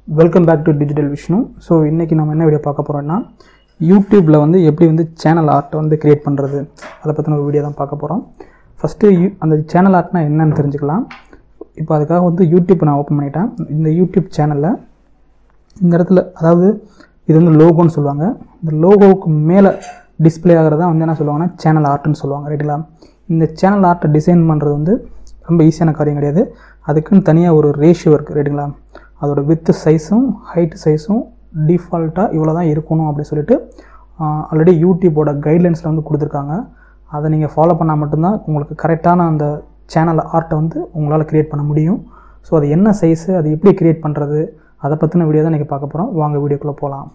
welcome back to digital Vishnu so இன்றைக்கி நம்ம என்ன வீடியோ பார்க்க போகிறோம்னா யூடியூப்பில் வந்து எப்படி வந்து சேனல் ஆர்ட்டை வந்து க்ரியேட் பண்ணுறது அதை பற்றின ஒரு வீடியோ தான் பார்க்க போகிறோம் ஃபஸ்ட்டு யூ அந்த சேனல் ஆர்ட்னா என்னன்னு தெரிஞ்சுக்கலாம் இப்போ அதுக்காக வந்து யூடியூப் நான் ஓப்பன் பண்ணிட்டேன் இந்த யூடியூப் சேனலில் இந்த இடத்துல அதாவது இது வந்து லோகோன்னு சொல்லுவாங்க இந்த லோகோவுக்கு மேலே டிஸ்ப்ளே ஆகிறதா வந்து என்ன சொல்லுவாங்கன்னா சேனல் ஆர்ட்னு சொல்லுவாங்க ரைட்டுங்களா இந்த சேனல் ஆர்ட்டை டிசைன் பண்ணுறது வந்து ரொம்ப ஈஸியான காரியம் கிடையாது அதுக்குன்னு தனியாக ஒரு ரேஷியோ இருக்குது ரைட்டுங்களா அதோட வித்து சைஸும் ஹைட் சைஸும் டிஃபால்ட்டாக இவ்வளோ தான் இருக்கணும் அப்படின்னு சொல்லிட்டு ஆல்ரெடி யூடியூப்போட கைட்லைன்ஸில் வந்து கொடுத்துருக்காங்க அதை நீங்கள் ஃபாலோ பண்ணால் மட்டும்தான் உங்களுக்கு கரெக்டான அந்த சேனல் ஆர்ட்டை வந்து உங்களால் க்ரியேட் பண்ண முடியும் ஸோ அது என்ன சைஸு அது எப்படி க்ரியேட் பண்ணுறது அதை பற்றின வீடியோ தான் இன்றைக்கி பார்க்க போகிறோம் வாங்க வீடியோக்குள்ளே போகலாம்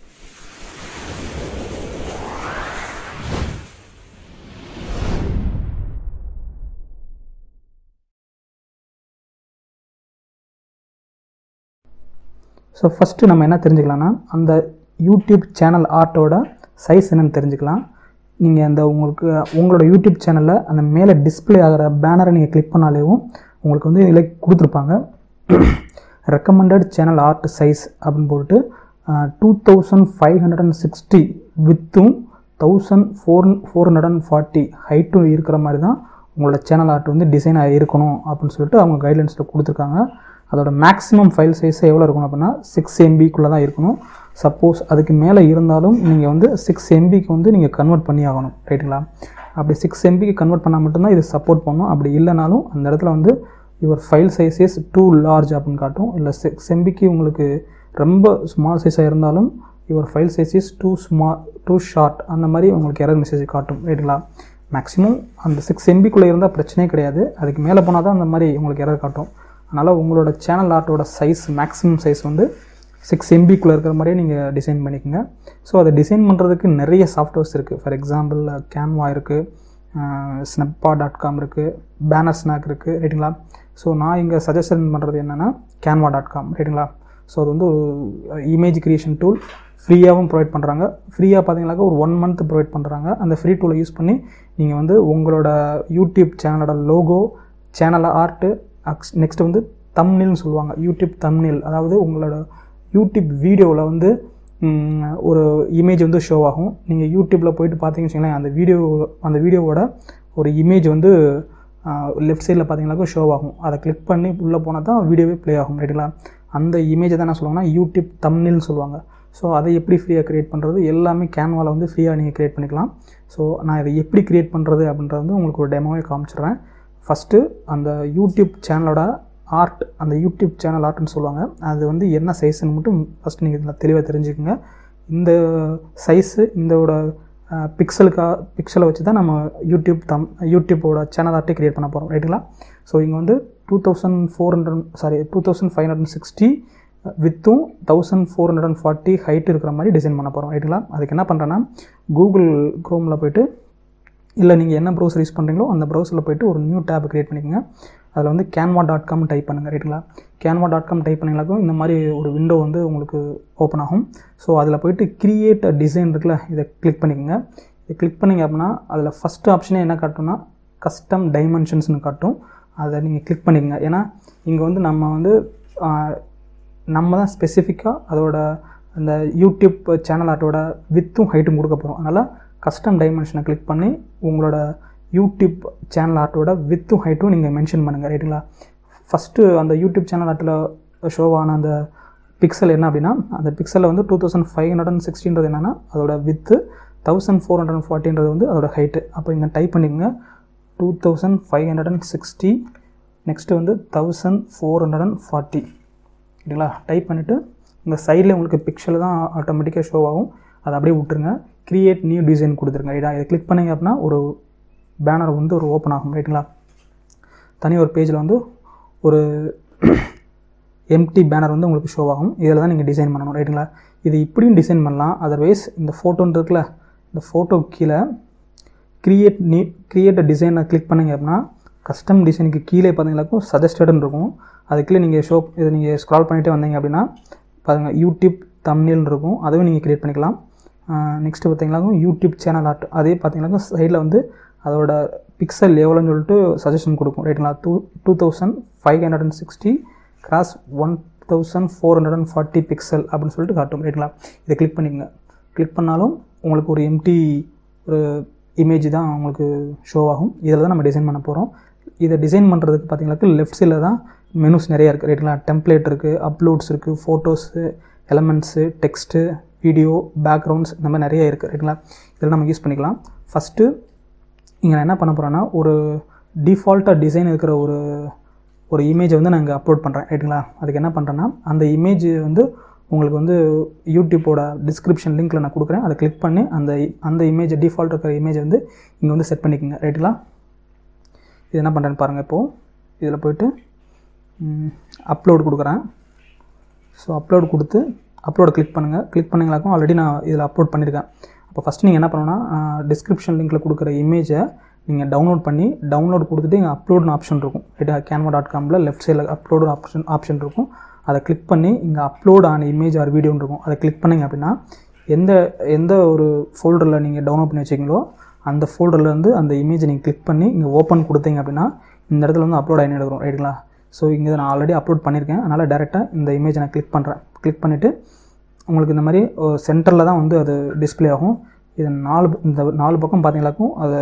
ஸோ ஃபஸ்ட்டு நம்ம என்ன தெரிஞ்சுக்கலாம்னா அந்த யூடியூப் சேனல் ஆர்ட்டோட சைஸ் என்னன்னு தெரிஞ்சுக்கலாம் நீங்கள் அந்த உங்களுக்கு உங்களோட யூடியூப் சேனலில் அந்த மேலே டிஸ்ப்ளே ஆகிற பேனரை நீங்கள் கிளிக் பண்ணாலேவும் உங்களுக்கு வந்து இதில் கொடுத்துருப்பாங்க ரெக்கமெண்டட் சேனல் ஆர்ட் சைஸ் அப்படின்னு போட்டு two thousand five hundred and sixty வித்தும் thousand four four hundred and forty ஹைட்டும் இருக்கிற மாதிரி தான் உங்களோட சேனல் ஆர்ட் வந்து டிசைன் இருக்கணும் அப்படின்னு சொல்லிட்டு அவங்க கைட்லைன்ஸில் கொடுத்துருக்காங்க அதோட மேக்ஸிமம் ஃபைல் சைஸ் எவ்வளோ இருக்கணும் அப்படின்னா சிக்ஸ் எம்பிக்குள்ளே தான் இருக்கணும் சப்போஸ் அதுக்கு மேலே இருந்தாலும் நீங்கள் வந்து சிக்ஸ் எம்பிக்கு வந்து நீங்கள் கன்வெர்ட் பண்ணி ஆகணும் ரைட்டுங்களா அப்படி சிக்ஸ் எம்பிக்கு கன்வெர்ட் பண்ணால் மட்டும்தான் இது சப்போர்ட் பண்ணும் அப்படி இல்லைனாலும் அந்த இடத்துல வந்து your file size is too large அப்படின்னு காட்டும் இல்லை சிக்ஸ் எம்பிக்கு உங்களுக்கு ரொம்ப ஸ்மால் சைஸாக இருந்தாலும் your file size is too small too short அந்த மாதிரி உங்களுக்கு எரர் மெசேஜ் காட்டும் ரைட்டுங்களா மேக்ஸிமம் அந்த சிக்ஸ் எம்பிக்குள்ளே இருந்தால் பிரச்சனையே கிடையாது அதுக்கு மேலே போனால் தான் அந்த மாதிரி உங்களுக்கு எரர் காட்டும் அதனால் உங்களோட சேனல் ஆர்ட்டோட சைஸ் மேக்ஸிமம் சைஸ் வந்து சிக்ஸ் எம்பிக்குள்ளே இருக்கிற மாதிரியே நீங்கள் டிசைன் பண்ணிக்கோங்க ஸோ அதை டிசைன் பண்ணுறதுக்கு நிறைய சாஃப்ட்வேர்ஸ் இருக்குது ஃபார் எக்ஸாம்பிள் கேன்வா இருக்குது ஸ்னப்பா டாட் காம் இருக்குது பேனர் ஸ்நாக் இருக்குது ரைட்டுங்களா ஸோ நான் இங்கே சஜஷன் பண்ணுறது என்னென்னா கேன்வா டாட் காம் ரைட்டுங்களா ஸோ அது வந்து ஒரு இமேஜ் க்ரியேஷன் டூல் ஃப்ரீயாகவும் ப்ரொவைட் பண்ணுறாங்க ஃப்ரீயாக பார்த்தீங்கன்னாக்கா ஒரு ஒன் மந்த் ப்ரொவைட் பண்ணுறாங்க அந்த ஃப்ரீ டூலை யூஸ் பண்ணி நீங்கள் வந்து உங்களோட யூடியூப் சேனலோட லோகோ சேனல் ஆர்ட்டு அக்ஸ் நெக்ஸ்ட் வந்து தம்னில்னு சொல்லுவாங்க யூடியூப் தம்னில் அதாவது உங்களோட யூடியூப் வீடியோவில் வந்து ஒரு இமேஜ் வந்து ஷோ ஆகும் நீங்கள் யூடியூப்பில் போயிட்டு பார்த்தீங்கன்னு வச்சுங்களேன் அந்த வீடியோ அந்த வீடியோவோட ஒரு இமேஜ் வந்து லெஃப்ட் சைடில் பார்த்தீங்கன்னாக்கா ஷோ ஆகும் அதை கிளிக் பண்ணி உள்ளே போனால் தான் வீடியோவே ப்ளே ஆகும் ரைட்டுங்களா அந்த இமேஜை தான் என்ன சொல்லுவாங்கன்னா யூடியூப் தம்னில்னு சொல்லுவாங்க ஸோ அதை எப்படி ஃப்ரீயாக க்ரியேட் பண்ணுறது எல்லாமே கேன்வாவில் வந்து ஃப்ரீயாக நீங்கள் க்ரியேட் பண்ணிக்கலாம் ஸோ நான் இதை எப்படி க்ரியேட் பண்ணுறது அப்படின்றது வந்து உங்களுக்கு ஒரு டெமோவே காமிச்சிடுறேன் ஃபஸ்ட்டு அந்த யூடியூப் சேனலோட ஆர்ட் அந்த யூடியூப் சேனல் ஆர்ட்னு சொல்லுவாங்க அது வந்து என்ன சைஸ்ன்னு மட்டும் ஃபஸ்ட் நீங்கள் இதில் தெளிவாக தெரிஞ்சுக்கோங்க இந்த சைஸு இந்தோட பிக்சலுக்காக பிக்சலை வச்சு தான் நம்ம யூடியூப் தம் யூடியூப்போட சேனல் ஆர்ட்டே க்ரியேட் பண்ண போகிறோம் ரைட்டுங்களா ஸோ இங்கே வந்து two thousand four hundred sorry two thousand five hundred sixty வித்தும் thousand four hundred and forty height இருக்கிற மாதிரி டிசைன் பண்ண போகிறோம் ரைட்டுங்களா அதுக்கு என்ன பண்ணுறேன்னா கூகுள் க்ரோமில் போய்ட்டு இல்லை நீங்கள் என்ன ப்ரௌசர் யூஸ் பண்ணுறீங்களோ அந்த ப்ரௌசரில் போய்ட்டு ஒரு நியூ டேப் க்ரியேட் பண்ணிக்கோங்க அதில் வந்து கேன்வா டாட் காம் டைப் பண்ணுங்கள் ரைட்டுங்களா கேன்வா டாட் காம் டைப் பண்ணிங்களாக்கும் இந்த மாதிரி ஒரு விண்டோ வந்து உங்களுக்கு ஓப்பன் ஆகும் ஸோ அதில் போய்ட்டு கிரியேட் அ டிசைன் இருக்குல்ல இதை கிளிக் பண்ணிக்கோங்க இதை கிளிக் பண்ணிங்க அப்படின்னா அதில் ஃபஸ்ட்டு ஆப்ஷனே என்ன காட்டும்னா கஸ்டம் டைமென்ஷன்ஸ்னு காட்டும் அதை நீங்கள் கிளிக் பண்ணிக்கோங்க ஏன்னா இங்கே வந்து நம்ம வந்து நம்ம தான் ஸ்பெசிஃபிக்காக அதோட அந்த யூடியூப் சேனல் ஆர்ட்டோட வித்தும் ஹைட்டும் கொடுக்க போகிறோம் அதனால் கஸ்டம் டைமென்ஷனை கிளிக் பண்ணி உங்களோட யூடியூப் சேனல் ஆர்ட்டோட வித்தும் ஹைட்டும் நீங்கள் மென்ஷன் பண்ணுங்கள் ரைட்டுங்களா ஃபஸ்ட்டு அந்த யூடியூப் சேனல் ஆர்ட்டில் ஷோவான அந்த பிக்சல் என்ன அப்படின்னா அந்த பிக்சலில் வந்து two thousand five hundred and சிக்ஸ்டின்றது என்னென்னா அதோட width thousand four hundred and ஃபார்ட்டின்றது வந்து அதோட ஹைட்டு அப்போ இங்கே டைப் பண்ணிக்கோங்க two thousand five hundred and sixty next வந்து thousand four hundred and forty சரிங்களா டைப் பண்ணிவிட்டு இந்த சைடில் உங்களுக்கு பிக்சல் தான் ஆட்டோமேட்டிக்காக ஷோ ஆகும் அதை அப்படியே விட்டுருங்க க்ரியேட் நியூ டிசைன் கொடுத்துருங்க ரைட்டா இதை கிளிக் பண்ணிங்க அப்படின்னா ஒரு பேனர் வந்து ஒரு ஓப்பன் ஆகும் ரைட்டுங்களா தனி ஒரு பேஜில் வந்து ஒரு எம்டி பேனர் வந்து உங்களுக்கு ஷோ ஆகும் இதில் தான் நீங்கள் டிசைன் பண்ணணும் ரைட்டுங்களா இது இப்படியும் டிசைன் பண்ணலாம் அதர்வைஸ் இந்த ஃபோட்டோன்னு இருக்குல்ல இந்த ஃபோட்டோ கீழே க்ரியேட் நீ க்ரியேட் டிசைனை கிளிக் பண்ணிங்க அப்படின்னா கஸ்டம் டிசைனுக்கு கீழே பார்த்தீங்கன்னாக்கும் சஜஸ்டட்னு இருக்கும் அதுக்குள்ளே நீங்கள் ஷோ இதை நீங்கள் ஸ்க்ரால் பண்ணிகிட்டே வந்தீங்க அப்படின்னா பாருங்கள் யூடியூப் தம்னில்னு இருக்கும் அதுவும் நீங்கள் க்ரியேட் பண்ணிக்கலாம் நெக்ஸ்ட்டு பார்த்தீங்கன்னாக்கும் யூடியூப் சேனல் ஆர்ட் அதே பார்த்தீங்கன்னாக்கும் சைடில் வந்து அதோட பிக்சல் எவ்வளோன்னு சொல்லிட்டு சஜஷன் கொடுக்கும் ரைட்டுங்களா two two thousand five hundred and sixty cross one thousand four hundred and forty pixel அப்படின்னு சொல்லிட்டு காட்டும் ரைட்டுங்களா இதை கிளிக் பண்ணிக்கங்க கிளிக் பண்ணாலும் உங்களுக்கு ஒரு எம்டி ஒரு இமேஜ் தான் உங்களுக்கு ஷோ ஆகும் இதில் தான் நம்ம டிசைன் பண்ண போகிறோம் இதை டிசைன் பண்ணுறதுக்கு பார்த்தீங்கன்னாக்க லெஃப்ட் சைடில் தான் மெனுஸ் நிறையா இருக்குது ரைட்டுங்களா டெம்ப்ளேட் இருக்குது அப்லோட்ஸ் இருக்குது photos elements text video backgrounds இந்த மாதிரி நிறைய இருக்குது ரைட்டுங்களா இதில் நம்ம யூஸ் பண்ணிக்கலாம் ஃபஸ்ட்டு இங்கே நான் என்ன பண்ண போகிறேன்னா ஒரு டிஃபால்ட்டாக டிசைன் இருக்கிற ஒரு ஒரு இமேஜை வந்து நான் இங்கே அப்லோட் பண்ணுறேன் ரைட்டுங்களா அதுக்கு என்ன பண்ணுறேன்னா அந்த இமேஜ் வந்து உங்களுக்கு வந்து யூடியூப்போட டிஸ்கிரிப்ஷன் லிங்க்கில் நான் கொடுக்குறேன் அதை கிளிக் பண்ணி அந்த அந்த இமேஜ் டிஃபால்ட் இருக்கிற இமேஜை வந்து இங்கே வந்து செட் பண்ணிக்கோங்க ரைட்டுங்களா இது என்ன பண்ணுறேன்னு பாருங்கள் இப்போது இதில் போயிட்டு அப்லோட் கொடுக்குறேன் ஸோ அப்லோட் கொடுத்து அப்லோட் கிளிக் பண்ணுங்கள் கிளிக் பண்ணிங்களாக்கும் ஆல்ரெடி நான் இதில் அப்லோட் பண்ணியிருக்கேன் அப்போ ஃபஸ்ட்டு நீங்கள் என்ன பண்ணணும்னா டிஸ்கிரிப்ஷன் லிங்க்கில் கொடுக்குற இமேஜை நீங்கள் டவுன்லோட் பண்ணி டவுன்லோட் கொடுத்துட்டு இங்கே அப்லோட்னு ஆப்ஷன் இருக்கும் ரைட்டா கேன்வா டாட் காமில் லெஃப்ட் சைடில் அப்லோடு ஆப்ஷன் ஆப்ஷன் இருக்கும் அதை கிளிக் பண்ணி இங்கே அப்லோட் ஆன இமேஜ் ஆர் வீடியோன்னு இருக்கும் அதை கிளிக் பண்ணிங்க அப்படின்னா எந்த எந்த ஒரு ஃபோல்டரில் நீங்கள் டவுன்லோட் பண்ணி வச்சிங்களோ அந்த ஃபோல்டர்லேருந்து அந்த இமேஜை நீங்கள் கிளிக் பண்ணி இங்கே ஓப்பன் கொடுத்தீங்க அப்படின்னா இந்த இடத்துல வந்து அப்லோட் ஆகி எடுக்கிறோம் ரைட்டுங்களா ஸோ இங்கே நான் ஆல்ரெடி அப்லோட் பண்ணியிருக்கேன் அதனால் டேரெக்டாக இந்த இமேஜை நான் கிளிக் பண்ணுறேன் கிளிக் பண்ணிவிட்டு உங்களுக்கு இந்த மாதிரி சென்டரில் தான் வந்து அது டிஸ்பிளே ஆகும் இது நாலு இந்த நாலு பக்கம் பார்த்தீங்களாக்கும் அதை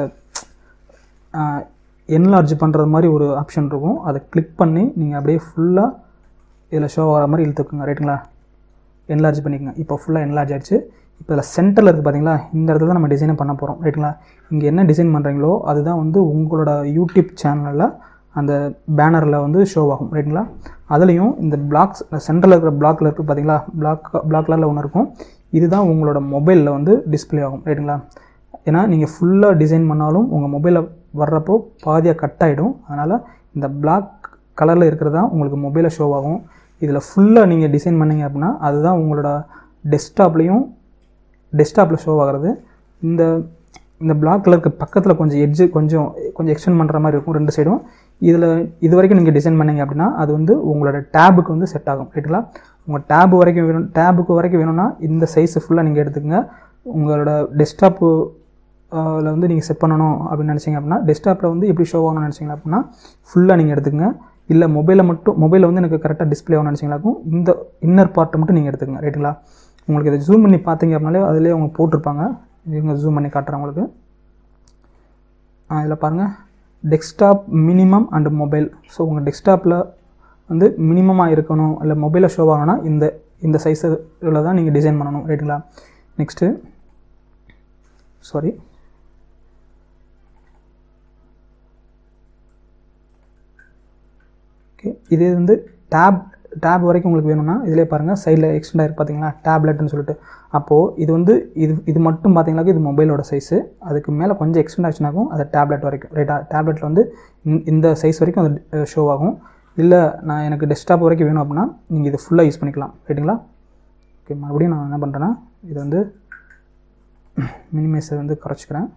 என்லார்ஜ் பண்ணுறது மாதிரி ஒரு ஆப்ஷன் இருக்கும் அதை கிளிக் பண்ணி நீங்கள் அப்படியே ஃபுல்லாக இதில் ஷோ ஆகிற மாதிரி இழுத்துக்குங்க ரைட்டுங்களா என்லார்ஜ் பண்ணிக்கோங்க இப்போ ஃபுல்லாக என்லார்ஜ் ஆகிடுச்சு இப்போ இதில் சென்டரில் இருக்குது பார்த்தீங்களா இந்த இடத்துல தான் நம்ம டிசைனை பண்ண போகிறோம் ரைட்டுங்களா இங்கே என்ன டிசைன் பண்ணுறீங்களோ அதுதான் வந்து உங்களோட யூடியூப் சேனலில் அந்த பேனரில் வந்து ஷோ ஆகும் ரைட்டுங்களா அதுலேயும் இந்த பிளாக்ஸ் சென்டரில் இருக்கிற பிளாக்கில் இருக்குது பார்த்தீங்களா பிளாக் பிளாக் கலரில் ஒன்று இருக்கும் இதுதான் உங்களோட மொபைலில் வந்து டிஸ்பிளே ஆகும் ரைட்டுங்களா ஏன்னா நீங்கள் ஃபுல்லாக டிசைன் பண்ணாலும் உங்கள் மொபைலில் வர்றப்போ பாதியாக கட் ஆகிடும் அதனால் இந்த பிளாக் கலரில் இருக்கிறது தான் உங்களுக்கு மொபைலில் ஷோ ஆகும் இதில் ஃபுல்லாக நீங்கள் டிசைன் பண்ணீங்க அப்படின்னா அதுதான் உங்களோட டெஸ்க்டாப்லேயும் டெஸ்க்டாப்பில் ஷோ ஆகிறது இந்த இந்த பிளாக் கலருக்கு பக்கத்தில் கொஞ்சம் எட்ஜு கொஞ்சம் கொஞ்சம் எக்ஸ்டெண்ட் பண்ணுற மாதிரி இருக்கும் ரெண்டு சைடும் இதில் இது வரைக்கும் நீங்கள் டிசைன் பண்ணீங்க அப்படின்னா அது வந்து உங்களோட டேபுக்கு வந்து செட் ஆகும் ரைட்டுங்களா உங்கள் டேப் வரைக்கும் வேணும் டேபுக்கு வரைக்கும் வேணும்னா இந்த சைஸு ஃபுல்லாக நீங்கள் எடுத்துக்கங்க உங்களோட டெஸ்க்டாப்பு ல வந்து நீங்கள் செட் பண்ணணும் அப்படின்னு நினச்சிங்க அப்படின்னா டெஸ்க்டாப்பில் வந்து எப்படி ஷோ ஆகணும்னு நினச்சிங்க அப்படின்னா ஃபுல்லாக நீங்கள் எடுத்துக்கங்க இல்லை மொபைலில் மட்டும் மொபைலில் வந்து எனக்கு கரெக்டாக டிஸ்பிளே ஆகணும்னு நினச்சிங்களாக்கும் இந்த இன்னர் பார்ட்டை மட்டும் நீங்கள் எடுத்துக்கங்க ரைட்டுங்களா உங்களுக்கு இதை ஜூம் பண்ணி பார்த்தீங்க அப்படின்னாலே அதிலே அவங்க போட்டிருப்பாங்க இவங்க ஜூம் பண்ணி காட்டுறேன் உங்களுக்கு இதில் பாருங்கள் desktop minimum and mobile so உங்கள் டெஸ்க்டாப்பில் வந்து மினிமமாக இருக்கணும் இல்லை மொபைலில் ஷோ ஆகணும்னா இந்த இந்த சைஸில் தான் நீங்கள் டிசைன் பண்ணணும் ரைட்டுங்களா நெக்ஸ்ட்டு சாரி ஓகே இது வந்து டேப் டேப் வரைக்கும் உங்களுக்கு வேணும்னா இதிலே பாருங்கள் சைடில் எக்ஸ்டெண்ட் ஆகிருக்கு பார்த்தீங்களா டேப்லெட்னு சொல்லிட்டு அப்போது இது வந்து இது இது மட்டும் பார்த்தீங்கன்னாக்க இது மொபைலோட சைஸு அதுக்கு மேலே கொஞ்சம் எக்ஸ்டெண்ட் ஆச்சுனாக்கும் அது டேப்லெட் வரைக்கும் ரைட்டா டேப்லெட்டில் வந்து இந்த- இந்த சைஸ் வரைக்கும் அது ஷோ ஆகும் இல்லை நான் எனக்கு டெஸ்க்டாப் வரைக்கும் வேணும் அப்படின்னா நீங்கள் இது ஃபுல்லாக யூஸ் பண்ணிக்கலாம் ரைட்டுங்களா ஓகே மறுபடியும் நான் என்ன பண்ணுறேன்னா இது வந்து மினிமைஸை வந்து குறைச்சிக்கிறேன்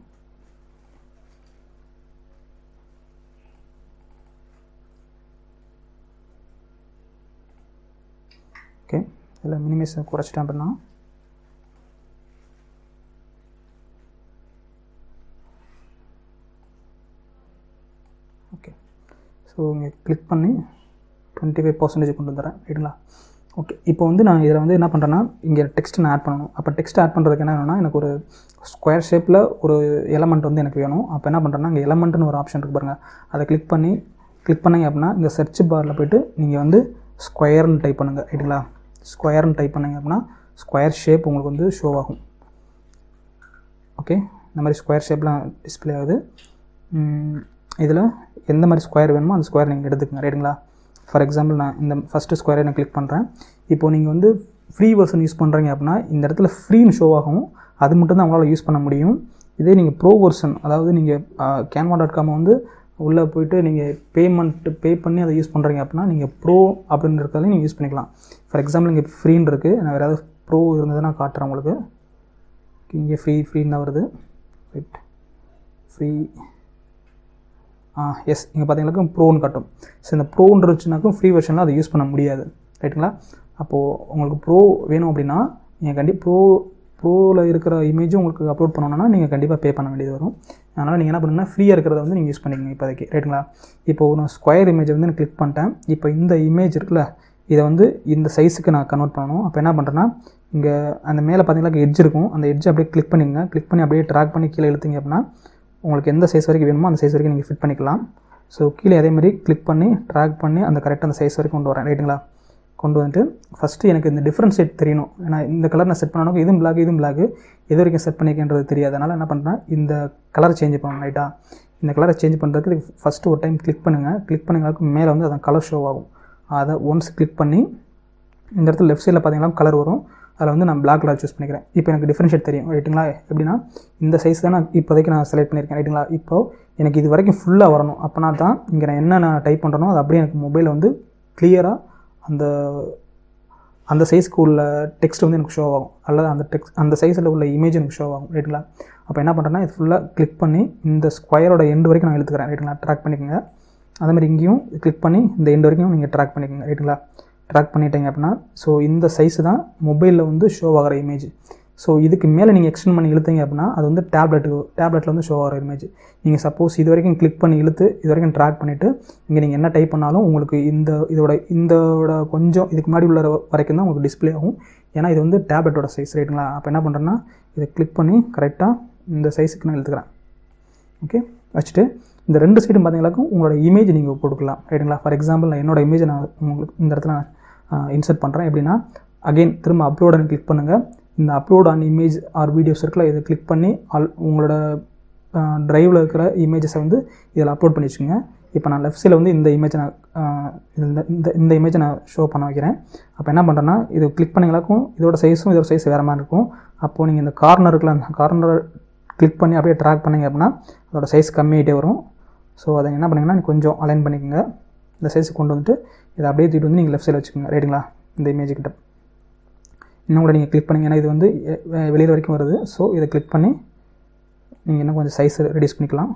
ஓகே இதில் மினிமைஸை குறைச்சிட்டேன் அப்படின்னா ஓகே ஸோ இங்கே கிளிக் பண்ணி டுவெண்ட்டி ஃபைவ் பர்சன்டேஜ் கொண்டு வந்துடுறேன் ரைட்டுங்களா ஓகே இப்போ வந்து நான் இதில் வந்து என்ன பண்ணுறேன்னா இங்கே டெக்ஸ்ட் நான் ஆட் பண்ணணும் அப்போ டெக்ஸ்ட் ஆட் பண்ணுறதுக்கு என்ன வேணும்னா எனக்கு ஒரு ஸ்கொயர் ஷேப்பில் ஒரு எலமெண்ட் வந்து எனக்கு வேணும் அப்போ என்ன பண்ணுறேன்னா இங்கே எலமெண்ட்னு ஒரு ஆப்ஷன் இருக்கு பாருங்கள் அதை கிளிக் பண்ணி கிளிக் பண்ணீங்க அப்படின்னா இந்த சர்ச் பாரில் போயிட்டு நீங்கள் வந்து ஸ்கொயர்னு டைப் பண்ணுங்கள் ரைட்டுங்களா ஸ்கொயர்னு டைப் பண்ணீங்க அப்படின்னா ஸ்கொயர் ஷேப் உங்களுக்கு வந்து ஷோ ஆகும் ஓகே இந்த மாதிரி ஸ்கொயர் ஷேப்லாம் டிஸ்ப்ளே ஆகுது இதில் எந்த மாதிரி ஸ்கொயர் வேணுமோ அந்த ஸ்கொயர் நீங்கள் எடுத்துக்கங்க ரைட்டுங்களா ஃபார் எக்ஸாம்பிள் நான் இந்த ஃபஸ்ட்டு ஸ்கொயரை நான் கிளிக் பண்ணுறேன் இப்போ நீங்கள் வந்து ஃப்ரீ வெர்ஷன் யூஸ் பண்ணுறீங்க அப்படின்னா இந்த இடத்துல ஃப்ரீன்னு ஷோ ஆகும் அது மட்டும் தான் உங்களால் யூஸ் பண்ண முடியும் இதே நீங்கள் ப்ரோ வெர்ஷன் அதாவது நீங்கள் கேன்வா டாட் காம் வந்து உள்ளே போயிட்டு நீங்கள் பேமெண்ட் பே பண்ணி அதை யூஸ் பண்ணுறீங்க அப்படின்னா நீங்கள் ப்ரோ அப்படின்னு இருக்கிறதையும் நீங்கள் யூஸ் பண்ணிக்கலாம் ஃபார் எக்ஸாம்பிள் இங்கே ஃப்ரீன்னு இருக்குது நான் வேறு ஏதாவது ப்ரோ இருந்ததுன்னா காட்டுறேன் உங்களுக்கு இங்கே ஃப்ரீ ஃப்ரீன்னு தான் வருது ரைட் ஃப்ரீ ஆ எஸ் இங்கே பார்த்தீங்கன்னாக்கும் ப்ரோன்னு காட்டும் ஸோ இந்த ப்ரோன்னு இருந்துச்சுனாக்கும் ஃப்ரீ வெர்ஷனில் அதை யூஸ் பண்ண முடியாது ரைட்டுங்களா அப்போது உங்களுக்கு ப்ரோ வேணும் அப்படின்னா நீங்கள் கண்டிப்பாக ப்ரோ ப்ரோவில் இருக்கிற இமேஜும் உங்களுக்கு அப்லோட் பண்ணணும்னா நீங்கள் கண்டிப்பாக பே பண்ண வேண்டியது வரும் அதனால் நீங்கள் என்ன பண்ணுங்கன்னா ஃப்ரீயாக இருக்கிறத வந்து நீங்கள் யூஸ் பண்ணிக்கங்க இப்போதைக்கு ரைட்டுங்களா இப்போ ஒரு ஸ்கொயர் இமேஜை வந்து நான் கிளிக் பண்ணிட்டேன் இப்போ இந்த இமேஜ் இருக்குல்ல இதை வந்து இந்த சைஸுக்கு நான் கன்வெர்ட் பண்ணணும் அப்போ என்ன பண்ணுறேன்னா இங்கே அந்த மேலே பார்த்தீங்கன்னா எட்ஜ் இருக்கும் அந்த எட்ஜ் அப்படியே கிளிக் பண்ணிங்க கிளிக் பண்ணி அப்படியே ட்ராக் பண்ணி கீழே இழுத்தீங்க அப்படின்னா உங்களுக்கு எந்த சைஸ் வரைக்கும் வேணுமோ அந்த சைஸ் வரைக்கும் நீங்கள் ஃபிட் பண்ணிக்கலாம் ஸோ கீழே அதே மாதிரி கிளிக் பண்ணி ட்ராக் பண்ணி அந்த கரெக்டாக அந்த சைஸ் வரைக்கும் கொண்டு வரேன் ரைட்டுங்களா கொண்டு வந்துட்டு ஃபஸ்ட்டு எனக்கு இந்த டிஃப்ரென்ஷியேட் தெரியணும் ஏன்னா இந்த கலர் நான் செட் பண்ணணும் இதுவும் பிளாக் இதுவும் பிளாக் எது வரைக்கும் செட் பண்ணிக்கின்றது தெரியாது அதனால் என்ன பண்ணுறேன் இந்த கலர் சேஞ்ச் பண்ணணும் ரைட்டா இந்த கலரை சேஞ்ச் பண்ணுறதுக்கு ஃபஸ்ட்டு ஒரு டைம் கிளிக் பண்ணுங்கள் கிளிக் பண்ணிங்களாக்கு மேலே வந்து அந்த கலர் ஷோ ஆகும் அதை ஒன்ஸ் கிளிக் பண்ணி இந்த இடத்துல லெஃப்ட் சைடில் பார்த்தீங்கன்னா கலர் வரும் அதில் வந்து நான் பிளாக் கலர் சூஸ் பண்ணிக்கிறேன் இப்போ எனக்கு டிஃப்ரென்ஷியேட் தெரியும் ரைட்டுங்களா எப்படின்னா இந்த சைஸ் தான் நான் இப்போதைக்கு நான் செலக்ட் பண்ணியிருக்கேன் ரைட்டுங்களா இப்போது எனக்கு இது வரைக்கும் ஃபுல்லாக வரணும் அப்போனா தான் இங்கே நான் என்ன நான் டைப் பண்ணுறனோ அது அப்படியே எனக்கு மொபைலில் வந்து கிளியராக அந்த அந்த சைஸ்க்கு உள்ள டெக்ஸ்ட் வந்து எனக்கு ஷோ ஆகும் அல்லது அந்த டெக்ஸ்ட் அந்த சைஸில் உள்ள இமேஜ் எனக்கு ஷோ ஆகும் ரைட்டுங்களா அப்போ என்ன பண்ணுறேன்னா இது ஃபுல்லாக கிளிக் பண்ணி இந்த ஸ்கொயரோட எண்டு வரைக்கும் நான் இழுத்துக்கிறேன் ரைட்டுங்களா ட்ராக் பண்ணிக்கோங்க அதே மாதிரி இங்கேயும் கிளிக் பண்ணி இந்த எண்டு வரைக்கும் நீங்கள் ட்ராக் பண்ணிக்கோங்க ரைட்டுங்களா ட்ராக் பண்ணிட்டீங்க அப்படின்னா ஸோ இந்த சைஸ் தான் மொபைலில் வந்து ஷோ ஆகிற இமேஜ் ஸோ இதுக்கு மேலே நீங்கள் எக்ஸ்டெண்ட் பண்ணி இழுத்தீங்க அப்படின்னா அது வந்து டேப்லெட்டு டேப்லெட்டில் வந்து ஷோ ஆகிற இமேஜ் நீங்கள் சப்போஸ் இது வரைக்கும் கிளிக் பண்ணி இழுத்து இது வரைக்கும் ட்ராக் பண்ணிவிட்டு இங்கே நீங்கள் என்ன டைப் பண்ணாலும் உங்களுக்கு இந்த இதோட இந்தோட கொஞ்சம் இதுக்கு முன்னாடி உள்ள வரைக்கும் தான் உங்களுக்கு டிஸ்ப்ளே ஆகும் ஏன்னா இது வந்து டேப்லெட்டோட சைஸ் ரைட்டுங்களா அப்போ என்ன பண்ணுறேன்னா இதை கிளிக் பண்ணி கரெக்டாக இந்த சைஸுக்கு நான் இழுத்துக்கிறேன் ஓகே வச்சுட்டு இந்த ரெண்டு சைடும் பார்த்தீங்கன்னாக்கும் உங்களோட இமேஜ் நீங்கள் கொடுக்கலாம் ரைட்டுங்களா ஃபார் எக்ஸாம்பிள் நான் என்னோட இமேஜை நான் உங்களுக்கு இந்த இடத்துல நான் இன்சர்ட் பண்ணுறேன் எப்படின்னா அகெயின் திரும்ப அப்லோடுன்னு கிளிக் பண்ணுங்கள் இந்த upload on image or videos இருக்குல்ல இதை கிளிக் பண்ணி ஆல் உங்களோட ட்ரைவில் இருக்கிற இமேஜஸை வந்து இதில் அப்லோட் பண்ணி வச்சுக்கோங்க இப்போ நான் லெஃப்ட் சைடில் வந்து இந்த இமேஜை நான் இந்த இந்த இந்த இமேஜை நான் ஷோ பண்ண வைக்கிறேன் அப்போ என்ன பண்ணுறேன்னா இது கிளிக் பண்ணிங்களாக்கும் இதோட சைஸும் இதோட சைஸ் வேறு மாதிரி இருக்கும் அப்போது நீங்கள் இந்த கார்னர் இருக்குல்ல அந்த கார்னர் கிளிக் பண்ணி அப்படியே ட்ராக் பண்ணிங்க அப்படின்னா அதோட சைஸ் கம்மியாகிட்டே வரும் ஸோ அதை என்ன பண்ணிங்கன்னா கொஞ்சம் அலைன் பண்ணிக்கோங்க இந்த சைஸுக்கு கொண்டு வந்துட்டு இதை அப்படியே தூக்கிட்டு வந்து நீங்கள் லெஃப்ட் சைடில் வச்சுக்கோங்க ரைட்டுங்களா இந்த இமேஜ் கிட்ட இன்னும் கூட நீங்கள் கிளிக் பண்ணிங்கன்னா இது வந்து வெளியில் வரைக்கும் வருது ஸோ இதை கிளிக் பண்ணி நீங்கள் இன்னும் கொஞ்சம் சைஸ் ரெடியூஸ் பண்ணிக்கலாம்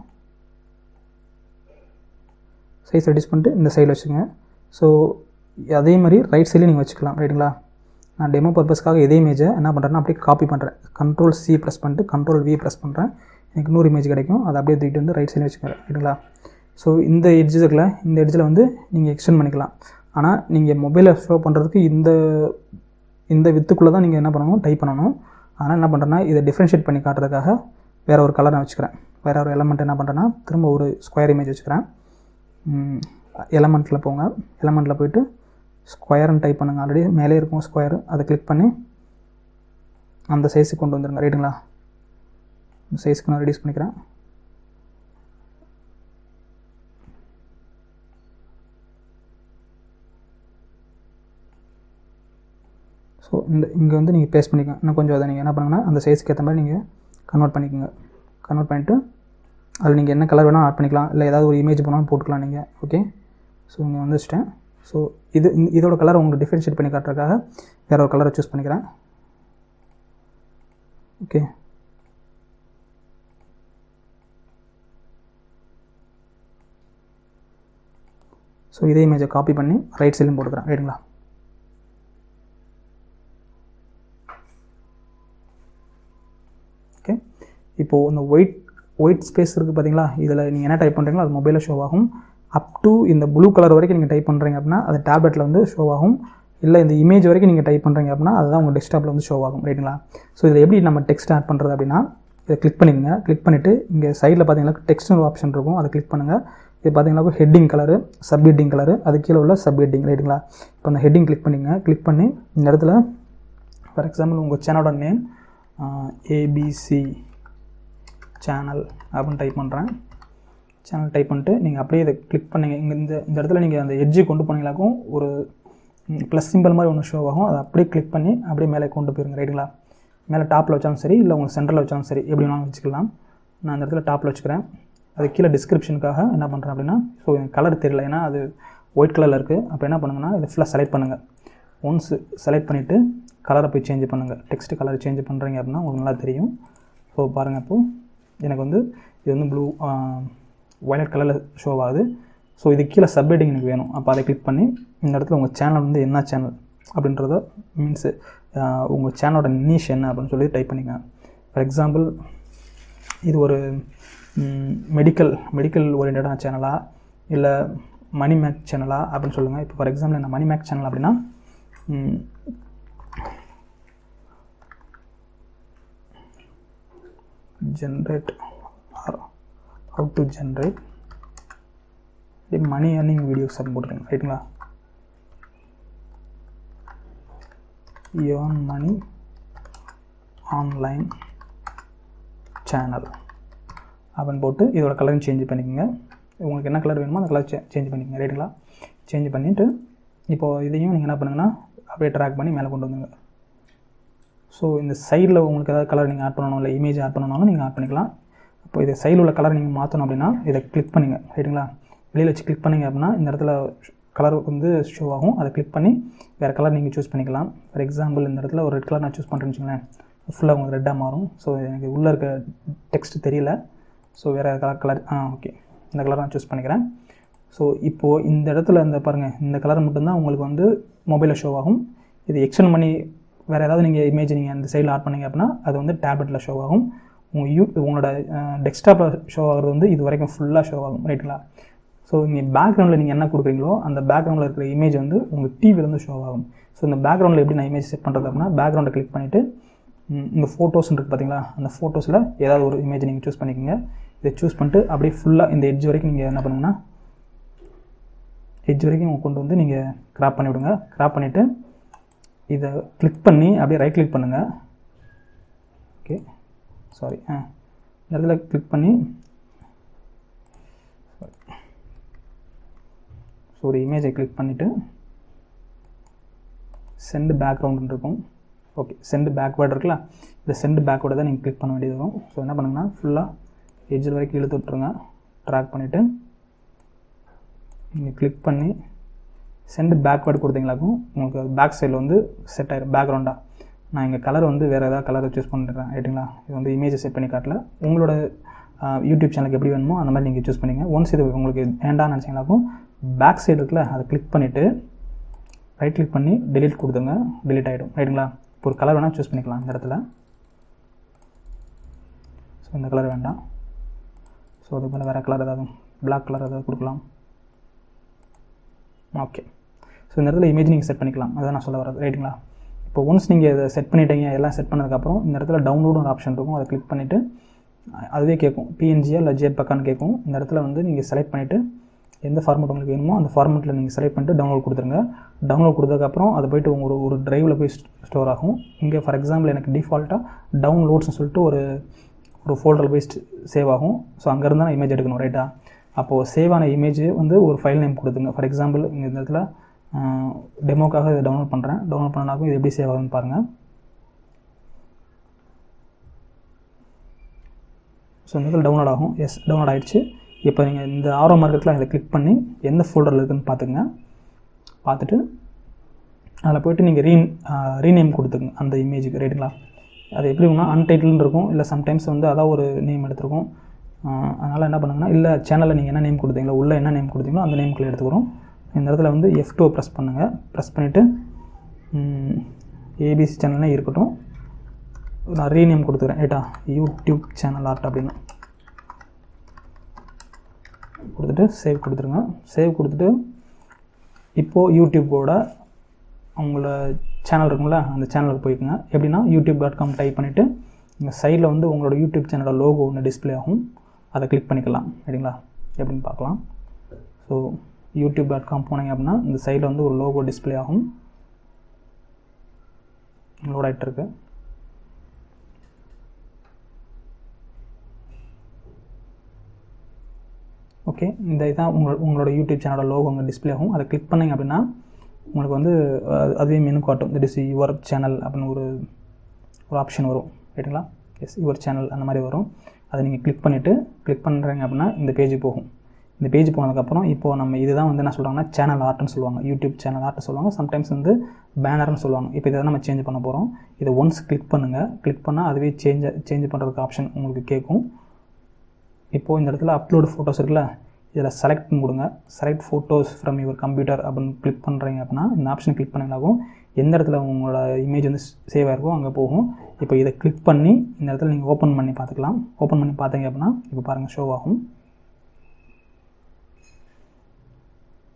சைஸ் ரெடியூஸ் பண்ணிட்டு இந்த சைடில் வச்சுக்கோங்க ஸோ அதே மாதிரி ரைட் சைட்லேயும் நீங்கள் வச்சுக்கலாம் ரைட்டுங்களா நான் டெமோ பர்பஸ்க்காக இதே இமேஜை என்ன பண்ணுறேன்னா அப்படியே காப்பி பண்ணுறேன் கண்ட்ரோல் சி ப்ரெஸ் பண்ணிட்டு கண்ட்ரோல் வி ப்ரெஸ் பண்ணுறேன் எனக்கு இன்னொரு இமேஜ் கிடைக்கும் அதை அப்படியே தூக்கிட்டு வந்து ரைட் சைடில் வச்சுக்கிறேன் ரைட்டுங்களா ஸோ இந்த எட்ஜ் இருக்குல்ல இந்த எட்ஜில் வந்து நீங்கள் எக்ஸ்டெண்ட் பண்ணிக்கலாம் ஆனால் நீங்கள் மொபைலில் ஷோ பண்ணுறதுக்கு இந்த இந்த வித்துக்குள்ளே தான் நீங்கள் என்ன பண்ணணும் டைப் பண்ணணும் அதனால் என்ன பண்ணுறேன்னா இதை டிஃப்ரென்ஷியேட் பண்ணி காட்டுறதுக்காக வேறு ஒரு கலர் நான் வச்சுக்கிறேன் வேறு ஒரு எலமெண்ட் என்ன பண்ணுறேன்னா திரும்ப ஒரு ஸ்கொயர் இமேஜ் வச்சுக்கிறேன் எலமெண்ட்டில் போங்க எலமெண்ட்டில் போயிட்டு ஸ்கொயர்னு டைப் பண்ணுங்கள் ஆல்ரெடி மேலே இருக்கும் ஸ்கொயர் அதை கிளிக் பண்ணி அந்த சைஸுக்கு கொண்டு வந்துடுங்க ரைட்டுங்களா இந்த சைஸ்க்கு நான் ரெடியூஸ் பண்ணிக்கிறேன் ஸோ இந்த இங்கே வந்து நீங்கள் பேஸ்ட் பண்ணிக்கோங்க இன்னும் கொஞ்சம் அதை நீங்கள் என்ன பண்ணுங்கன்னா அந்த சைஸ்க்கு ஏற்ற மாதிரி நீங்கள் கன்வெர்ட் பண்ணிக்கோங்க கன்வெர்ட் பண்ணிவிட்டு அதில் நீங்கள் என்ன கலர் வேணால் ஆட் பண்ணிக்கலாம் இல்லை ஏதாவது ஒரு இமேஜ் போனாலும் போட்டுக்கலாம் நீங்கள் ஓகே ஸோ இங்கே வந்து வச்சுட்டேன் ஸோ இது இதோட கலர் உங்களுக்கு டிஃப்ரென்ஷியேட் பண்ணி காட்டுறதுக்காக வேறு ஒரு கலரை சூஸ் பண்ணிக்கிறேன் ஓகே ஸோ இதே இமேஜை காப்பி பண்ணி ரைட் சைட்லையும் போட்டுக்கிறேன் ரைட்டுங்களா ஓகே இப்போது இந்த ஒயிட் ஒயிட் ஸ்பேஸ் இருக்குது பார்த்தீங்களா இதில் நீங்கள் என்ன டைப் பண்ணுறீங்களோ அது மொபைலில் ஷோ ஆகும் அப் டு இந்த ப்ளூ கலர் வரைக்கும் நீங்கள் டைப் பண்ணுறீங்க அப்படின்னா அது டேப்லெட்டில் வந்து ஷோ ஆகும் இல்லை இந்த இமேஜ் வரைக்கும் நீங்கள் டைப் பண்ணுறீங்க அப்படின்னா அதுதான் உங்கள் டெஸ்க்டாப்பில் வந்து ஷோ ஆகும் ரைட்டுங்களா ஸோ இதில் எப்படி நம்ம டெக்ஸ்ட் ஆட் பண்ணுறது அப்படின்னா இதை கிளிக் பண்ணிக்கங்க கிளிக் பண்ணிவிட்டு இங்கே சைடில் பார்த்தீங்கன்னா டெக்ஸ்ட்னு ஒரு ஆப்ஷன் இருக்கும் அதை கிளிக் பண்ணுங்கள் இது பார்த்தீங்கன்னா heading colour sub heading colour அது கீழே உள்ள சப் ஹெட்டிங் ரைட்டுங்களா இப்போ அந்த ஹெட்டிங் கிளிக் பண்ணிங்க கிளிக் பண்ணி இந்த இடத்துல ஃபார் எக்ஸாம்பிள் உங்கள் சேனலோட நேம் ஏபிசி சேனல் அப்படின்னு டைப் பண்ணுறேன் சேனல் டைப் பண்ணிட்டு நீங்கள் அப்படியே இதை கிளிக் பண்ணிங்க இங்கே இந்த இந்த இடத்துல நீங்கள் அந்த எட்ஜு கொண்டு போனீங்களாக்கும் ஒரு ப்ளஸ் சிம்பிள் மாதிரி ஒன்று ஷோ ஆகும் அதை அப்படியே கிளிக் பண்ணி அப்படியே மேலே கொண்டு போயிருங்க ரைட்டுங்களா மேலே டாப்பில் வச்சாலும் சரி இல்லை உங்கள் சென்டரில் வச்சாலும் சரி எப்படி வேணாலும் வச்சுக்கலாம் நான் அந்த இடத்துல டாப்பில் வச்சுக்கிறேன் அது கீழே டிஸ்கிரிப்ஷனுக்காக என்ன பண்ணுறேன் அப்படின்னா ஸோ எனக்கு கலர் தெரியல ஏன்னா அது ஒயிட் கலரில் இருக்குது அப்போ என்ன பண்ணுங்கன்னா இதை ஃபுல்லாக செலக்ட் பண்ணுங்கள் ஒன்ஸ் செலக்ட் பண்ணிவிட்டு கலரை போய் சேஞ்ச் பண்ணுங்கள் டெக்ஸ்ட் கலர் சேஞ்ச் பண்ணுறீங்க அப்படின்னா உங்களுக்கு நல்லா தெரியும் ஸோ பாருங்கள் இப்போது எனக்கு வந்து இது வந்து ப்ளூ வயலட் கலரில் ஷோ ஆகுது ஸோ இது கீழே சப்ஹெட்டிங் எனக்கு வேணும் அப்போ அதை கிளிக் பண்ணி இந்த இடத்துல உங்கள் சேனல் வந்து என்ன சேனல் அப்படின்றத மீன்ஸு உங்கள் சேனலோட நீஷ் என்ன அப்படின்னு சொல்லி டைப் பண்ணிங்க ஃபார் எக்ஸாம்பிள் இது ஒரு மெடிக்கல் மெடிக்கல் ஓரியன்டான சேனலாக இல்லை மணி மேக் சேனலா அப்படின்னு சொல்லுங்கள் இப்போ ஃபார் எக்ஸாம்பிள் என்ன மணி மேக் சேனல் அப்படின்னா generate or how to generate money earning videos அப்படின்னு போட்டுருங்க ரைட்டுங்களா ஏர்ன் மணி ஆன்லைன் சேனல் அப்படின்னு போட்டு இதோட கலரும் சேஞ்ச் பண்ணிக்கோங்க உங்களுக்கு என்ன கலர் வேணுமோ அந்த கலர் சே சேஞ்ச் பண்ணிக்கோங்க ரைட்டுங்களா சேஞ்ச் பண்ணிவிட்டு இப்போது இதையும் நீங்கள் என்ன பண்ணுங்கன்னா அப்படியே ட்ராக் பண்ணி மேலே கொண்டு வந்துங்க ஸோ இந்த சைடில் உங்களுக்கு ஏதாவது கலர் நீங்கள் ஆட் பண்ணணும் இல்லை இமேஜ் ஆட் பண்ணணும்னாலும் நீங்கள் ஆட் பண்ணிக்கலாம் இப்போ இதை சைடில் உள்ள கலர் நீங்கள் மாற்றணும் அப்படின்னா இதை கிளிக் பண்ணுங்கள் ரைட்டுங்களா வெளியில் வச்சு கிளிக் பண்ணிங்க அப்படின்னா இந்த இடத்துல கலர் வந்து ஷோ ஆகும் அதை கிளிக் பண்ணி வேறு கலர் நீங்கள் சூஸ் பண்ணிக்கலாம் ஃபார் எக்ஸாம்பிள் இந்த இடத்துல ஒரு ரெட் கலர் நான் சூஸ் பண்ணுறேன்னு வச்சுங்களேன் ஃபுல்லாக உங்களுக்கு ரெட்டாக மாறும் ஸோ எனக்கு உள்ளே இருக்க டெக்ஸ்ட் தெரியல ஸோ வேறு கலர் கலர் ஆ ஓகே இந்த கலர் நான் சூஸ் பண்ணிக்கிறேன் ஸோ இப்போது இந்த இடத்துல இந்த பாருங்கள் இந்த கலர் மட்டும்தான் உங்களுக்கு வந்து மொபைலில் ஷோ ஆகும் இது எக்ஸ்டெண்ட் பண்ணி வேறு ஏதாவது நீங்கள் இமேஜ் நீங்கள் அந்த சைடில் ஆட் பண்ணீங்க அப்படின்னா அது வந்து டேப்லெட்டில் ஷோ ஆகும் உங்கள் யூ உங்களோட டெஸ்க்டாப்பில் ஷோ ஆகிறது வந்து இது வரைக்கும் ஃபுல்லாக ஷோ ஆகும் ரைட்டுங்களா ஸோ நீங்கள் பேக்ரவுண்டில் நீங்கள் என்ன கொடுக்குறீங்களோ அந்த பேக்ரவுண்டில் இருக்கிற இமேஜ் வந்து உங்கள் டிவிலேருந்து ஷோ ஆகும் ஸோ இந்த பேக்ரவுண்டில் எப்படி நான் இமேஜ் செட் பண்ணுறது அப்படின்னா பேக்ரவுண்டை கிளிக் பண்ணிவிட்டு இந்த ஃபோட்டோஸ் இருக்குது பார்த்தீங்களா அந்த ஃபோட்டோஸில் ஏதாவது ஒரு இமேஜ் நீங்கள் சூஸ் பண்ணிக்கோங்க இதை சூஸ் பண்ணிட்டு அப்படியே ஃபுல்லாக இந்த எட்ஜ் வரைக்கும் நீங்கள் என்ன பண்ணுங்கன்னா எட்ஜ் வரைக்கும் கொண்டு வந்து நீங்கள் கிராப் பண்ணி விடுங்க கிராப் பண்ணிவிட்டு இதை கிளிக் பண்ணி அப்படியே ரைட் கிளிக் பண்ணுங்கள் ஓகே சாரி ஆ இந்த இடத்துல கிளிக் பண்ணி ஸோ ஒரு இமேஜை கிளிக் பண்ணிவிட்டு சென்ட் பேக்ரவுண்ட் இருக்கும் ஓகே சென்ட் பேக்வேர்டு இருக்குல்ல இந்த சென்ட் பேக்வேர்டை தான் நீங்கள் கிளிக் பண்ண வேண்டியது வரும் ஸோ என்ன பண்ணுங்கன்னா ஃபுல்லாக எட்ஜில் வரைக்கும் இழுத்து விட்ருங்க ட்ராக் பண்ணிவிட்டு நீங்கள் கிளிக் பண்ணி சென்ட் பேக்வேர்டு கொடுத்தீங்களாக்கும் உங்களுக்கு பேக் சைடில் வந்து செட் ஆகிடும் பேக்ரவுண்டாக நான் இங்கே கலர் வந்து வேறு ஏதாவது கலரை சூஸ் பண்ணிடுறேன் ரைட்டுங்களா இது வந்து இமேஜை செட் பண்ணி காட்டல உங்களோட யூடியூப் சேனலுக்கு எப்படி வேணுமோ அந்த மாதிரி நீங்கள் சூஸ் பண்ணிங்க ஒன்ஸ் இது உங்களுக்கு வேண்டாம்னு நினச்சிங்களாக்கும் பேக் சைடு இருக்குல்ல அதை கிளிக் பண்ணிவிட்டு ரைட் கிளிக் பண்ணி டெலிட் கொடுத்துங்க டெலிட் ஆகிடும் ரைட்டுங்களா இப்போ ஒரு கலர் வேணால் சூஸ் பண்ணிக்கலாம் இந்த இடத்துல ஸோ இந்த கலர் வேண்டாம் ஸோ அது போல் வேறு கலர் ஏதாவது பிளாக் கலர் ஏதாவது கொடுக்கலாம் ஓகே ஸோ இந்த இடத்துல இமேஜ் நீங்கள் செட் பண்ணிக்கலாம் அதான் நான் சொல்ல வரது ரைட்டுங்களா இப்போ ஒன்ஸ் நீங்கள் இதை செட் பண்ணிட்டீங்க எல்லாம் செட் பண்ணதுக்கப்புறம் இந்த இடத்துல டவுன்லோடு ஒரு ஆப்ஷன் இருக்கும் அதை கிளிக் பண்ணிவிட்டு அதுவே கேட்கும் பிஎன்ஜியா இல்லை ஜேட் பக்கான்னு கேட்கும் இந்த இடத்துல வந்து நீங்கள் செலக்ட் பண்ணிவிட்டு எந்த ஃபார்மெட் உங்களுக்கு வேணுமோ அந்த ஃபார்மெட்டில் நீங்கள் செலக்ட் பண்ணிட்டு டவுன்லோட் கொடுத்துருங்க டவுன்லோட் கொடுத்ததுக்கப்புறம் அது போய்ட்டு ஒரு ஒரு ட்ரைவில் போய் ஸ்டோர் ஆகும் இங்கே ஃபார் எக்ஸாம்பிள் எனக்கு டிஃபால்ட்டாக டவுன்லோட்ஸ்னு சொல்லிட்டு ஒரு ஒரு ஃபோல்டரில் போய் சேவ் ஆகும் ஸோ அங்கேருந்து நான் இமேஜ் எடுக்கணும் ரைட்டா அப்போது சேவ் ஆன இமேஜ் வந்து ஒரு ஃபைல் நேம் கொடுத்துங்க ஃபார் எக்ஸாம்பிள் இங்கே இந்த இடத்துல டெமோக்காக இதை டவுன்லோட் பண்ணுறேன் டவுன்லோட் பண்ணனாக்கும் இது எப்படி சேவ் ஆகுதுன்னு பாருங்கள் ஸோ இந்த இடத்துல டவுன்லோட் ஆகும் எஸ் டவுன்லோட் ஆகிடுச்சு இப்போ நீங்கள் இந்த ஆரோ மார்க்கெட்டில் அதை கிளிக் பண்ணி எந்த ஃபோல்டரில் இருக்குதுன்னு பார்த்துங்க பார்த்துட்டு அதில் போய்ட்டு நீங்கள் ரீ ரீநேம் கொடுத்துங்க அந்த இமேஜுக்கு ரைட்டுங்களா அது எப்படி இருக்குன்னா அன்டைட்டில்னு இருக்கும் இல்லை சம்டைம்ஸ் வந்து அதான் ஒரு நேம் எடுத்துருக்கும் அதனால் என்ன பண்ணுங்கன்னா இல்லை சேனலில் நீங்கள் என்ன நேம் கொடுத்தீங்களோ உள்ளே என்ன நேம் கொடுத்தீங்களோ அந்த நேம்குள்ளே எடுத்துக்கிறோம் இந்த இடத்துல வந்து எஃப் டூ ப்ரெஸ் பண்ணுங்கள் ப்ரெஸ் பண்ணிவிட்டு ஏபிசி சேனல்னே இருக்கட்டும் நான் ரீநேம் கொடுத்துக்கிறேன் ஏட்டா யூடியூப் சேனல் ஆர்ட் அப்படின்னு கொடுத்துட்டு சேவ் கொடுத்துருங்க சேவ் கொடுத்துட்டு இப்போது யூடியூப்போட அவங்கள சேனல் இருக்குங்களா அந்த சேனலுக்கு போய்க்குங்க எப்படின்னா யூடியூப் டாட் காம் டைப் பண்ணிவிட்டு இங்கே சைடில் வந்து உங்களோட யூடியூப் சேனலோட லோகோ ஒன்று டிஸ்பிளே ஆகும் அதை கிளிக் பண்ணிக்கலாம் சரிங்களா எப்படின்னு பார்க்கலாம் ஸோ யூடியூப் டாட் காம் போனீங்க அப்படின்னா இந்த சைடில் வந்து ஒரு லோகோ டிஸ்பிளே ஆகும் லோட் ஆகிட்டு இருக்கு ஓகே இந்த இதான் உங்களோட உங்களோட யூடியூப் சேனலோட லோகோ அங்கே டிஸ்பிளே ஆகும் அதை கிளிக் பண்ணிங்க அப்படின்னா உங்களுக்கு வந்து அதே மெனு காட்டும் தட் இஸ் யுவர் சேனல் அப்படின்னு ஒரு ஒரு ஆப்ஷன் வரும் ரைட்டுங்களா எஸ் யுவர் சேனல் அந்த மாதிரி வரும் அதை நீங்கள் கிளிக் பண்ணிவிட்டு கிளிக் பண்ணுறீங்க அப்படின்னா இந்த பேஜ் போகும் இந்த பேஜ் போனதுக்கப்புறம் இப்போது நம்ம இதுதான் வந்து என்ன சொல்கிறாங்கன்னா சேனல் ஆர்ட்னு சொல்லுவாங்க யூடியூப் சேனல் ஆர்ட்னு சொல்லுவாங்க சம்டைம்ஸ் வந்து பேனர்னு சொல்லுவாங்க இப்போ இதை நம்ம சேஞ்ச் பண்ண போகிறோம் இதை ஒன்ஸ் கிளிக் பண்ணுங்கள் கிளிக் பண்ணால் அதுவே சேஞ்ச் சேஞ்ச் பண்ணுறதுக்கு ஆப்ஷன் உங்களுக்கு கேட்கும் இப்போது இந்த இடத்துல அப்லோடு ஃபோட்டோஸ் இருக்குல்ல இதில் செலக்ட் கொடுங்க select photos from your computer அப்படின்னு கிளிக் பண்ணுறீங்க அப்படின்னா இந்த ஆப்ஷன் கிளிக் பண்ணிங்களாகும் எந்த இடத்துல உங்களோட இமேஜ் வந்து சேவ் ஆகிருக்கோ அங்கே போகும் இப்போ இதை கிளிக் பண்ணி இந்த இடத்துல நீங்கள் ஓப்பன் பண்ணி பார்த்துக்கலாம் ஓப்பன் பண்ணி பார்த்தீங்க அப்படின்னா இப்போ பாருங்கள் ஷோ ஆகும்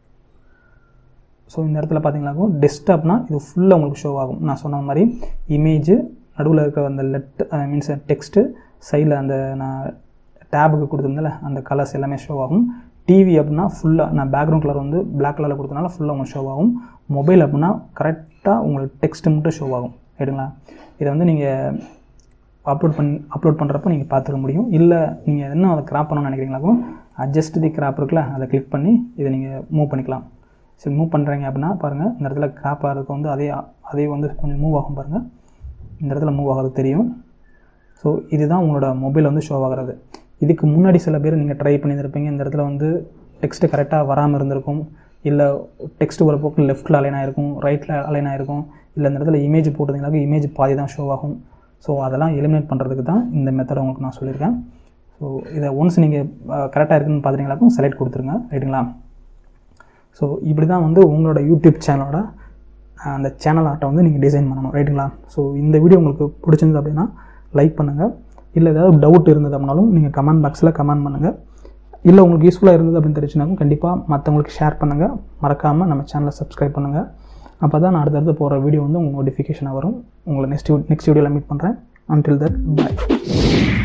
ஸோ இந்த இடத்துல பார்த்தீங்கன்னாக்கும் டெஸ்க்டாப்னா இது ஃபுல்லாக உங்களுக்கு ஷோ ஆகும் நான் சொன்ன மாதிரி இமேஜ் நடுவில் இருக்கிற அந்த லெட் மீன்ஸ் டெக்ஸ்ட்டு சைடில் அந்த நான் டேபுக்கு கொடுத்துருந்தேன்ல அந்த கலர்ஸ் எல்லாமே ஷோ ஆகும் டிவி அப்படின்னா ஃபுல்லாக நான் பேக்ரவுண்ட் கலர் வந்து Black கலரில் கொடுத்தனால ஃபுல்லாக உங்களுக்கு ஷோ ஆகும் மொபைல் அப்படின்னா கரெக்டாக உங்களுக்கு டெக்ஸ்ட்டு மட்டும் ஷோ ஆகும் ரைட்டுங்களா இதை வந்து நீங்கள் அப்லோட் பண்ணி அப்லோட் பண்ணுறப்ப நீங்கள் பார்த்துக்க முடியும் இல்லை நீங்கள் என்ன அதை கிராப் பண்ணணும்னு நினைக்கிறீங்களாக்கும் அட்ஜஸ்ட் தி கிராப் இருக்குல்ல அதை கிளிக் பண்ணி இதை நீங்கள் மூவ் பண்ணிக்கலாம் சரி மூவ் பண்ணுறீங்க அப்படின்னா பாருங்கள் இந்த இடத்துல கிராப் ஆகிறதுக்கு வந்து அதே அதே வந்து கொஞ்சம் மூவ் ஆகும் பாருங்கள் இந்த இடத்துல மூவ் ஆகிறது தெரியும் ஸோ இதுதான் உங்களோட மொபைல் வந்து ஷோ ஆகிறது இதுக்கு முன்னாடி சில பேர் நீங்கள் ட்ரை பண்ணியிருப்பீங்க இந்த இடத்துல வந்து டெக்ஸ்ட்டு கரெக்டாக வராமல் இருந்திருக்கும் இல்லை டெக்ஸ்ட் ஒரு பக்கம் லெஃப்ட்டில் அலைன் ஆயிருக்கும் ரைட்டில் அலைன் ஆயிருக்கும் இல்லை இந்த இடத்துல இமேஜ் போட்டதுனாக்க இமேஜ் பாதி தான் ஷோ ஆகும் ஸோ அதெல்லாம் எலிமினேட் பண்ணுறதுக்கு தான் இந்த மெத்தடை உங்களுக்கு நான் சொல்லியிருக்கேன் ஸோ இதை ஒன்ஸ் நீங்கள் கரெக்டாக இருக்குன்னு பார்த்துட்டீங்களாக்கும் செலக்ட் கொடுத்துருங்க ரைட்டுங்களா ஸோ இப்படி தான் வந்து உங்களோட யூடியூப் சேனலோட அஹ், அந்த சேனல் ஆர்ட்டை வந்து நீங்கள் டிசைன் பண்ணணும் ரைட்டுங்களா ஸோ இந்த வீடியோ உங்களுக்கு பிடிச்சிருந்தது அப்படின்னா லைக் பண்ணுங்கள் இல்லை ஏதாவது டவுட் இருந்தது அப்படின்னாலும் நீங்கள் கமெண்ட் பாக்ஸில் கமெண்ட் பண்ணுங்கள் இல்லை உங்களுக்கு யூஸ்ஃபுல்லாக இருந்தது அப்படின்னு தெரிஞ்சுனாலும் கண்டிப்பாக மற்றவங்களுக்கு ஷேர் பண்ணுங்கள் மறக்காமல் நம்ம சேனலை சப்ஸ்கிரைப் பண்ணுங்கள் அப்போ தான் நான் அடுத்தடுத்து போகிற வீடியோ வந்து உங்களுக்கு நோட்டிஃபிகேஷனாக வரும் உங்களை நெக்ஸ்ட் நெக்ஸ்ட் வீடியோவில் மீட் பண்ணுறேன் until that bye